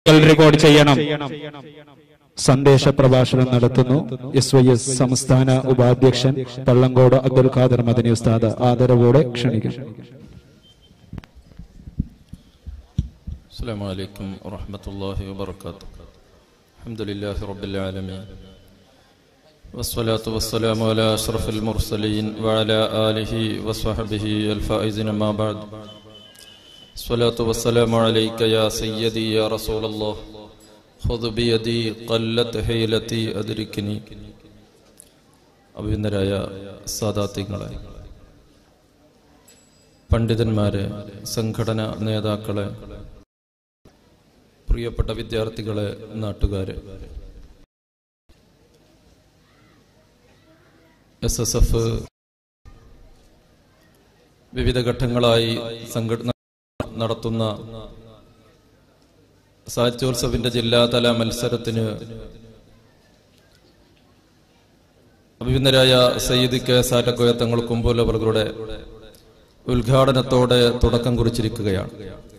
record ചെയ്യണം സന്ദേശ പ്രഭാഷണം നടത്തുന്നു എസ് വൈ എസ് സംസ്ഥാന ഉപാധ്യക്ഷൻ പള്ളങ്കോട് അബ്ദുൽ ഖാദർ മദനി ഉസ്താദ് ആദരവോടെ ക്ഷണിക്കുന്നു السلام عليكم ورحمة الله وبركاته الحمد لله رب العالمين والصلاة والسلام على أشرف المرسلين وعلى آله وصحبه الفائزين ما بعد الصلاة والسلام عليك يا سيدي يا رسول الله خذ بيدي قلت حيلتي أدركني അഭിനന്ദരായ സാദാത്യങ്ങളെ പണ്ഡിതന്മാരെ സംഘടനാ നേതാക്കളെ പ്രിയപ്പെട്ട വിദ്യാർത്ഥികളെ നാട്ടുകാരെ എസ് എസ് എഫ് വിവിധ ഘട്ടങ്ങളായി സംഘടന നടത്തുന്ന സാഹിത്യോത്സവിന്റെ ജില്ലാതല മത്സരത്തിന് അഭിനന്ദരായ സയ്യിദ് കെ സാറ്റക്കോയ തങ്ങൾ കുമ്പോലവറുകളുടെ ഉദ്ഘാടനത്തോടെ തുടക്കം കുറിച്ചിരിക്കുകയാണ്